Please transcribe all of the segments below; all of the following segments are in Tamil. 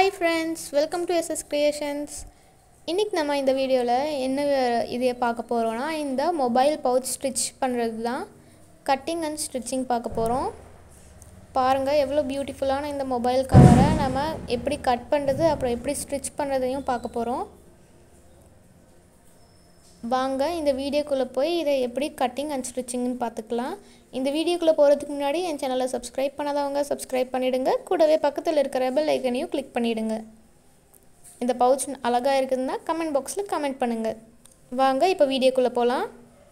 hi friends welcome to SS creations இன்றைக்கி நம்ம இந்த வீடியோவில் என்ன இதை பார்க்க போகிறோன்னா இந்த மொபைல் பவுச் ஸ்டிச் பண்ணுறது தான் கட்டிங் அண்ட் ஸ்டிச்சிங் பார்க்க போகிறோம் பாருங்கள் எவ்வளோ பியூட்டிஃபுல்லான இந்த மொபைல் கவரை நம்ம எப்படி கட் பண்ணுறது அப்புறம் எப்படி ஸ்டிச் பண்ணுறதையும் பார்க்க போகிறோம் வாங்க இந்த வீடியோக்குள்ளே போய் இதை எப்படி கட்டிங் அண்ட் ஸ்டிச்சிங்னு பார்த்துக்கலாம் இந்த வீடியோக்குள்ளே போகிறதுக்கு முன்னாடி என் சேனலை சப்ஸ்கிரைப் பண்ணாதவங்க சப்ஸ்கிரைப் பண்ணிவிடுங்க கூடவே பக்கத்தில் இருக்கிற பெல் ஐக்கனையும் கிளிக் பண்ணிவிடுங்க இந்த பவுச் அழகாக இருக்குதுன்னா கமெண்ட் பாக்ஸில் கமெண்ட் பண்ணுங்கள் வாங்க இப்போ வீடியோக்குள்ளே போகலாம்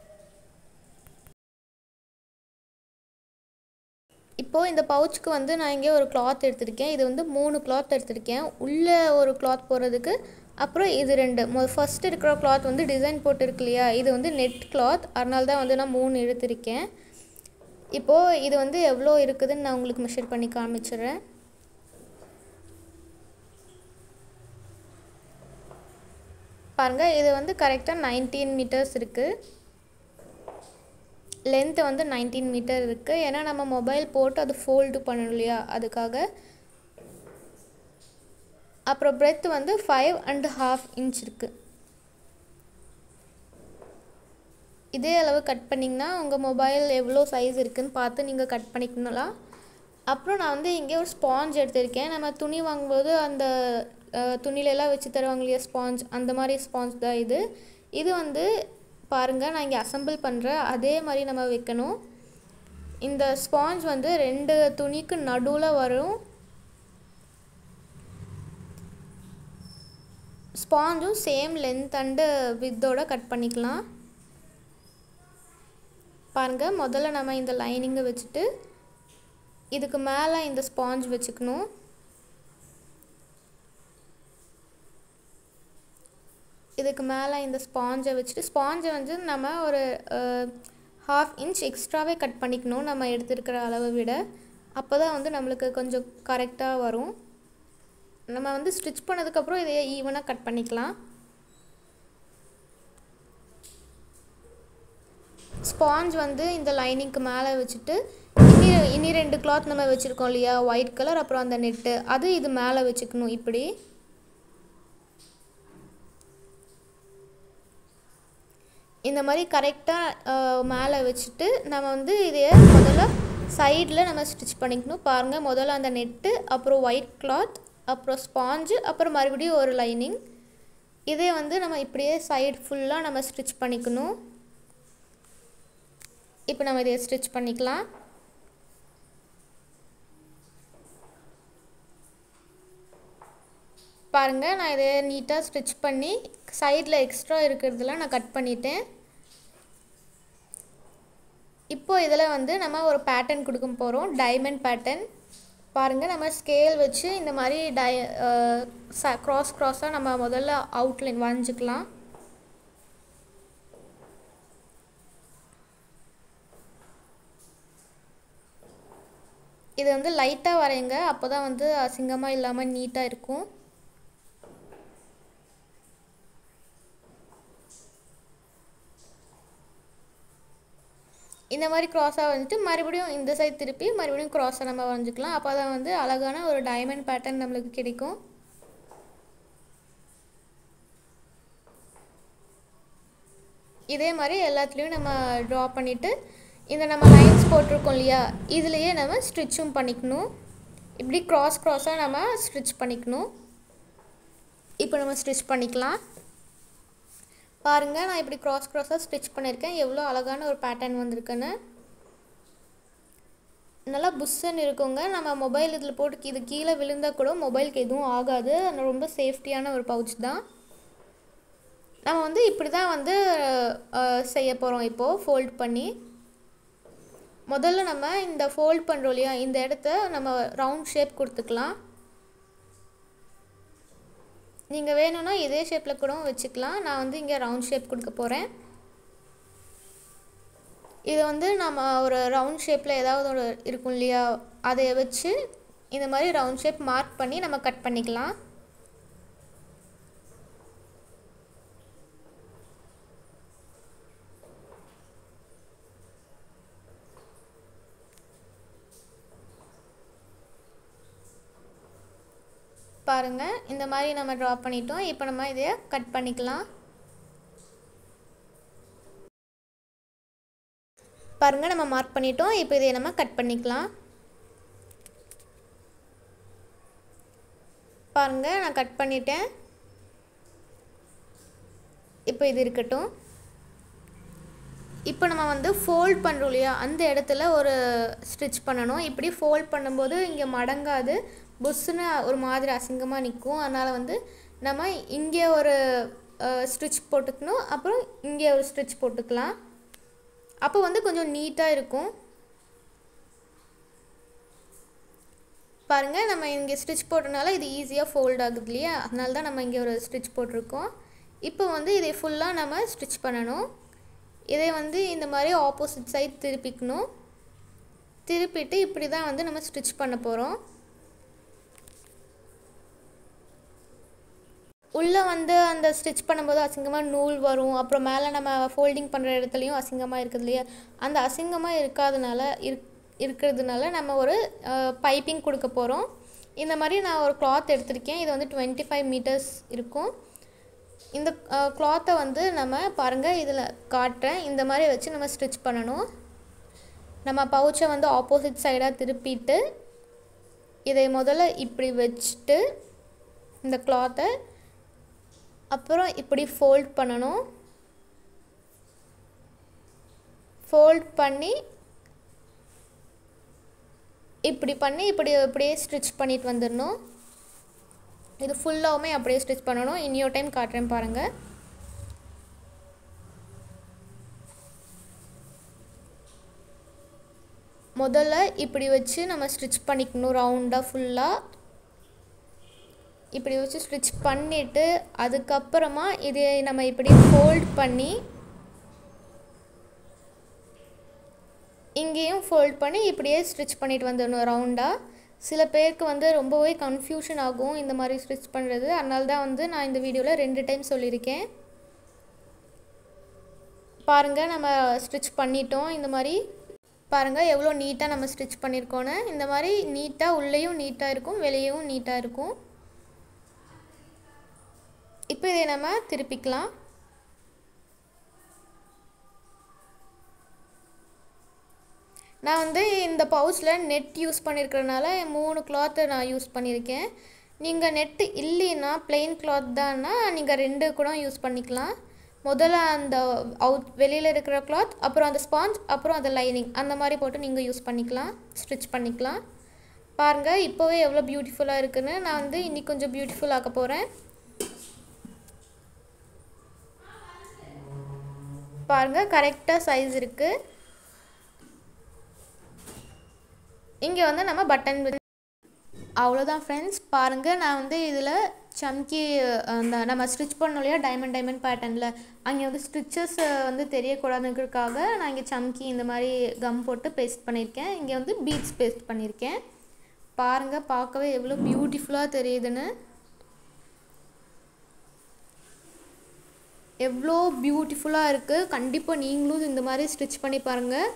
இப்போது இந்த பவுச்சுக்கு வந்து நான் இங்கே ஒரு கிளாத் எடுத்திருக்கேன் இது வந்து மூணு கிளாத் எடுத்திருக்கேன் உள்ளே ஒரு கிளாத் போடுறதுக்கு அப்புறம் இது ரெண்டு மொ ஃபஸ்ட் இருக்கிற கிளாத் வந்து டிசைன் போட்டு இருக்கு இல்லையா இது வந்து நெட் கிளாத் அதனால தான் வந்து நான் மூணு எடுத்திருக்கேன் இப்போது இது வந்து எவ்வளோ இருக்குதுன்னு நான் உங்களுக்கு மெஷர் பண்ணி காமிச்சிடுறேன் பாருங்கள் இது வந்து கரெக்டாக நைன்டீன் மீட்டர்ஸ் இருக்குது லென்த்து வந்து நைன்டீன் மீட்டர் இருக்குது ஏன்னா நம்ம மொபைல் போட்டு அது ஃபோல்டு பண்ணணும் இல்லையா அதுக்காக அப்புறம் பிரெத் வந்து ஃபைவ் அண்ட் ஹாஃப் இன்ச் இருக்குது இதே அளவு கட் பண்ணிங்கன்னா உங்கள் மொபைல் எவ்வளோ சைஸ் இருக்குதுன்னு பார்த்து நீங்கள் கட் பண்ணிக்கணும்லாம் அப்புறம் நான் வந்து இங்கே ஒரு ஸ்பாஞ்ச் எடுத்திருக்கேன் நம்ம துணி வாங்கும்போது அந்த துணியிலலாம் வச்சு தருவாங்க இல்லையா ஸ்பாஞ்ச் அந்த மாதிரி ஸ்பாஞ்ச் தான் இது இது வந்து பாருங்கள் நான் இங்கே அசம்பிள் பண்ணுறேன் அதே மாதிரி நம்ம வைக்கணும் இந்த ஸ்பாஞ்ச் வந்து ரெண்டு துணிக்கு நடுவில் வரும் ஸ்பாஞ்சும் சேம் லென்த் அண்டு வித்தோட கட் பண்ணிக்கலாம் பாருங்கள் முதல்ல நம்ம இந்த லைனிங்கை வச்சுட்டு இதுக்கு மேலே இந்த ஸ்பாஞ்ச் வச்சுக்கணும் இதுக்கு மேலே இந்த ஸ்பாஞ்சை வச்சுட்டு ஸ்பாஞ்சை வந்து நம்ம ஒரு ஹாஃப் இன்ச் எக்ஸ்ட்ராவே கட் பண்ணிக்கணும் நம்ம எடுத்துருக்கிற அளவை விட அப்போ தான் வந்து நம்மளுக்கு கொஞ்சம் கரெக்டாக வரும் நம்ம வந்து ஸ்டிச் பண்ணதுக்கப்புறம் இதை ஈவனாக கட் பண்ணிக்கலாம் ஸ்பாஞ்ச் வந்து இந்த லைனிங்க்கு மேலே வச்சுட்டு இனி இனி ரெண்டு கிளாத் நம்ம வச்சுருக்கோம் இல்லையா ஒயிட் கலர் அப்புறம் அந்த நெட்டு அது இது மேலே வச்சுக்கணும் இப்படி இந்த மாதிரி கரெக்டாக மேலே வச்சுட்டு நம்ம வந்து இதைய முதல்ல சைடில் நம்ம ஸ்டிச் பண்ணிக்கணும் பாருங்கள் முதல்ல அந்த நெட்டு அப்புறம் ஒயிட் கிளாத் அப்புறம் ஸ்பாஞ்சு அப்புறம் மறுபடியும் ஒரு லைனிங் இதே வந்து நம்ம இப்படியே சைடு ஃபுல்லாக நம்ம ஸ்டிச் பண்ணிக்கணும் இப்போ நம்ம இதை ஸ்டிச் பண்ணிக்கலாம் பாருங்கள் நான் இதை நீட்டாக ஸ்டிச் பண்ணி சைடில் எக்ஸ்ட்ரா இருக்கிறதுலாம் நான் கட் பண்ணிட்டேன் இப்போது இதில் வந்து நம்ம ஒரு பேட்டர்ன் கொடுக்க போகிறோம் டைமண்ட் பேட்டர்ன் பாருங்கள் நம்ம ஸ்கேல் வச்சு இந்த மாதிரி டை ச க்ராஸ் க்ராஸாக நம்ம முதல்ல அவுட்லைன் வரைஞ்சிக்கலாம் இது வந்து லைட்டாக வரைங்க அப்போ தான் வந்து அசிங்கமாக இல்லாமல் நீட்டாக இருக்கும் இந்த மாதிரி க்ராஸாக வந்துட்டு மறுபடியும் இந்த சைட் திருப்பி மறுபடியும் க்ராஸாக நம்ம வரைஞ்சிக்கலாம் அப்போ தான் வந்து அழகான ஒரு டைமண்ட் பேட்டர்ன் நம்மளுக்கு கிடைக்கும் இதே மாதிரி எல்லாத்துலேயும் நம்ம ட்ரா பண்ணிவிட்டு இந்த நம்ம லைன்ஸ் போட்டிருக்கோம் இல்லையா இதுலேயே நம்ம ஸ்டிச்சும் பண்ணிக்கணும் இப்படி க்ராஸ் க்ராஸாக நம்ம ஸ்டிச் பண்ணிக்கணும் இப்போ நம்ம ஸ்டிச் பண்ணிக்கலாம் பாருங்கள் நான் இப்படி க்ராஸ் க்ராஸாக ஸ்டிச் பண்ணியிருக்கேன் எவ்வளோ அழகான ஒரு பேட்டர்ன் வந்திருக்குன்னு நல்லா புஷ்ஷன்னு இருக்குங்க நம்ம மொபைல் இதில் போட்டு இது கீழே விழுந்தால் கூட மொபைலுக்கு எதுவும் ஆகாது ரொம்ப சேஃப்டியான ஒரு பவுச் தான் நம்ம வந்து இப்படி தான் வந்து செய்ய போகிறோம் இப்போது ஃபோல்ட் பண்ணி முதல்ல நம்ம இந்த ஃபோல்ட் பண்ணுறோம் இல்லையா இந்த இடத்த நம்ம ரவுண்ட் ஷேப் கொடுத்துக்கலாம் நீங்கள் வேணும்னா இதே ஷேப்பில் கூட வச்சுக்கலாம் நான் வந்து இங்கே ரவுண்ட் ஷேப் கொடுக்க போகிறேன் இது வந்து நம்ம ஒரு ரவுண்ட் ஷேப்பில் ஏதாவது ஒரு இருக்கும் இல்லையா அதை வச்சு இந்த மாதிரி ரவுண்ட் ஷேப் மார்க் பண்ணி நம்ம கட் பண்ணிக்கலாம் பாருங்கள் இந்த மாதிரி நம்ம ட்ரா பண்ணிட்டோம் இப்போ நம்ம இதை கட் பண்ணிக்கலாம் பாருங்கள் நம்ம மார்க் பண்ணிட்டோம் இப்போ இதை நம்ம கட் பண்ணிக்கலாம் பாருங்கள் நான் கட் பண்ணிட்டேன் இப்போ இது இருக்கட்டும் இப்போ நம்ம வந்து ஃபோல்ட் பண்ணுறோம் இல்லையா அந்த இடத்துல ஒரு ஸ்டிச் பண்ணணும் இப்படி ஃபோல்ட் பண்ணும்போது இங்கே மடங்காது புஷ்ஷுன்னு ஒரு மாதிரி அசிங்கமாக நிற்கும் அதனால் வந்து நம்ம இங்கே ஒரு ஸ்டிச் போட்டுக்கணும் அப்புறம் இங்கே ஒரு ஸ்டிச் போட்டுக்கலாம் அப்போ வந்து கொஞ்சம் நீட்டாக இருக்கும் பாருங்கள் நம்ம இங்கே ஸ்டிச் போட்டனால இது ஈஸியாக ஃபோல்ட் ஆகுது இல்லையா அதனால தான் நம்ம இங்கே ஒரு ஸ்டிச் போட்டிருக்கோம் இப்போ வந்து இதை ஃபுல்லாக நம்ம ஸ்டிச் பண்ணணும் இதை வந்து இந்த மாதிரி ஆப்போசிட் சைட் திருப்பிக்கணும் திருப்பிட்டு இப்படி தான் வந்து நம்ம ஸ்டிச் பண்ண போகிறோம் உள்ளே வந்து அந்த ஸ்டிச் பண்ணும்போது அசிங்கமாக நூல் வரும் அப்புறம் மேலே நம்ம ஃபோல்டிங் பண்ணுற இடத்துலையும் அசிங்கமாக இருக்குது இல்லையா அந்த அசிங்கமாக இருக்காதனால இருக் இருக்கிறதுனால நம்ம ஒரு பைப்பிங் கொடுக்க போகிறோம் இந்த மாதிரி நான் ஒரு கிளாத் எடுத்திருக்கேன் இது வந்து டுவெண்ட்டி ஃபைவ் மீட்டர்ஸ் இருக்கும் இந்த கிளாத்தை வந்து நம்ம பாருங்கள் இதில் காட்டுறேன் இந்த மாதிரி வச்சு நம்ம ஸ்டிச் பண்ணணும் நம்ம பவுச்சை வந்து ஆப்போசிட் சைடாக திருப்பிட்டு இதை முதல்ல இப்படி வச்சுட்டு இந்த கிளாத்தை அப்புறம் இப்படி ஃபோல்ட் பண்ணணும் ஃபோல்ட் பண்ணி இப்படி பண்ணி இப்படி இப்படியே ஸ்டிச் பண்ணிட்டு வந்துடணும் இது ஃபுல்லாகவுமே அப்படியே ஸ்டிச் பண்ணணும் இன்னொரு டைம் காட்டுறேன் பாருங்கள் முதல்ல இப்படி வச்சு நம்ம ஸ்டிச் பண்ணிக்கணும் ரவுண்டாக ஃபுல்லாக இப்படி வச்சு ஸ்டிச் பண்ணிவிட்டு அதுக்கப்புறமா இதை நம்ம இப்படி ஃபோல்ட் பண்ணி இங்கேயும் ஃபோல்ட் பண்ணி இப்படியே ஸ்டிச் பண்ணிட்டு வந்துடணும் ரவுண்டாக சில பேருக்கு வந்து ரொம்பவே கன்ஃபியூஷன் ஆகும் இந்த மாதிரி ஸ்டிச் பண்ணுறது அதனால தான் வந்து நான் இந்த வீடியோவில் ரெண்டு டைம் சொல்லியிருக்கேன் பாருங்கள் நம்ம ஸ்டிச் பண்ணிட்டோம் இந்த மாதிரி பாருங்கள் எவ்வளோ நீட்டாக நம்ம ஸ்டிச் பண்ணியிருக்கோன்னு இந்த மாதிரி நீட்டாக உள்ளேயும் நீட்டாக இருக்கும் வெளியேவும் நீட்டாக இருக்கும் இப்போ இதை நம்ம திருப்பிக்கலாம் நான் வந்து இந்த பவுச்சில் நெட் யூஸ் பண்ணியிருக்கிறனால மூணு கிளாத்து நான் யூஸ் பண்ணியிருக்கேன் நீங்கள் நெட்டு இல்லைன்னா பிளெயின் கிளாத் தான்னா நீங்கள் ரெண்டு கூட யூஸ் பண்ணிக்கலாம் முதல்ல அந்த அவுட் வெளியில் இருக்கிற கிளாத் அப்புறம் அந்த ஸ்பாஞ்ச் அப்புறம் அந்த லைனிங் அந்த மாதிரி போட்டு நீங்கள் யூஸ் பண்ணிக்கலாம் ஸ்டிச் பண்ணிக்கலாம் பாருங்கள் இப்போவே எவ்வளோ பியூட்டிஃபுல்லாக இருக்குன்னு நான் வந்து இன்னைக்கு கொஞ்சம் பியூட்டிஃபுல் ஆக்க போகிறேன் பாருங்கள் கரெக்டாக சைஸ் இருக்குது இங்கே வந்து நம்ம பட்டன் அவ்வளோதான் ஃப்ரெண்ட்ஸ் பாருங்கள் நான் வந்து இதில் சம்கி அந்த நம்ம ஸ்டிச் பண்ணோம் இல்லையா டைமண்ட் டைமண்ட் பேட்டர்னில் அங்கே வந்து ஸ்டிச்சஸ் வந்து தெரியக்கூடாதுங்கிறதுக்காக நான் இங்கே சம்கி இந்த மாதிரி கம் போட்டு பேஸ்ட் பண்ணியிருக்கேன் இங்கே வந்து பீட்ஸ் பேஸ்ட் பண்ணியிருக்கேன் பாருங்கள் பார்க்கவே எவ்வளோ பியூட்டிஃபுல்லாக தெரியுதுன்னு எவ்வளோ பியூட்டிஃபுல்லாக இருக்குது கண்டிப்பாக நீங்களும் இந்த மாதிரி ஸ்டிச் பண்ணி பாருங்கள்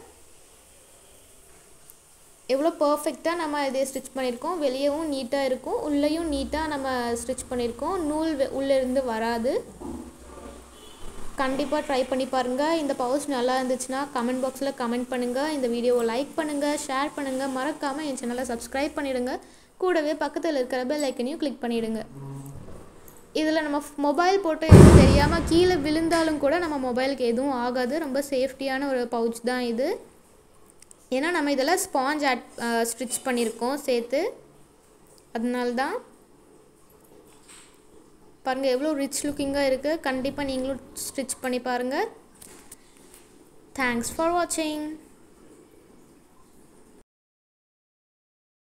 எவ்வளோ பர்ஃபெக்டாக நம்ம இதை ஸ்டிச் பண்ணியிருக்கோம் வெளியவும் நீட்டாக இருக்கும் உள்ளேயும் நீட்டாக நம்ம ஸ்டிச் பண்ணியிருக்கோம் நூல் உள்ளேருந்து வராது கண்டிப்பாக ட்ரை பண்ணி பாருங்கள் இந்த பவுச் நல்லா இருந்துச்சுன்னா கமெண்ட் பாக்ஸில் கமெண்ட் பண்ணுங்கள் இந்த வீடியோவை லைக் பண்ணுங்கள் ஷேர் பண்ணுங்கள் மறக்காமல் என் சேனலை சப்ஸ்கிரைப் பண்ணிவிடுங்க கூடவே பக்கத்தில் இருக்கிற பெல் ஐக்கனையும் கிளிக் பண்ணிவிடுங்க இதில் நம்ம மொபைல் போட்டு எதுவும் தெரியாமல் கீழே விழுந்தாலும் கூட நம்ம மொபைலுக்கு எதுவும் ஆகாது ரொம்ப சேஃப்டியான ஒரு பவுச் தான் இது ஏன்னா நம்ம இதெல்லாம் ஸ்பாஞ்ச் ஆட் ஸ்டிச் பண்ணியிருக்கோம் சேர்த்து அதனால தான் பாருங்கள் எவ்வளோ ரிச் லுக்கிங்காக இருக்குது கண்டிப்பாக நீங்களும் ஸ்டிச் பண்ணி பாருங்கள் தேங்க்ஸ் ஃபார் வாட்சிங்